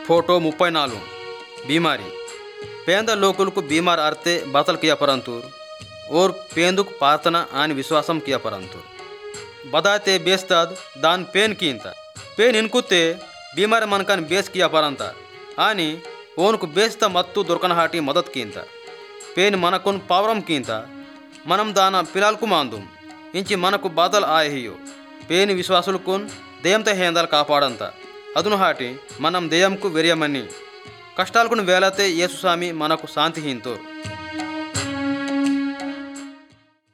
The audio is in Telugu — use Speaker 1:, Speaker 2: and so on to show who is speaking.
Speaker 1: फोटो मुप्पै नालू बीमारी पेंद लोकुలకు बीमार अर्थे बतल किया परंतु और पेंदुक प्रार्थना आणि विश्वासम किया परंतु बदाते बेस्ताद दान पेन कींता पेन इनकुते बीमार मनकन बेस किया पರಂತ आणि ఓనుకు బేస్త మత్తు దొరకనహాటి మదత్ కీంత పేని మనకున్ పావరం కీంత మనం దాన పిలాల్కు మాందుం ఇంచి మనకు బాధలు ఆయహియో పేని విశ్వాసులకున్ దెయ్యంత హేందాలు కాపాడంత అదును హాటి మనం దెయ్యంకు వెరియమని కష్టాలకును వేలతే యేసుస్వామి మనకు శాంతి హింతోరు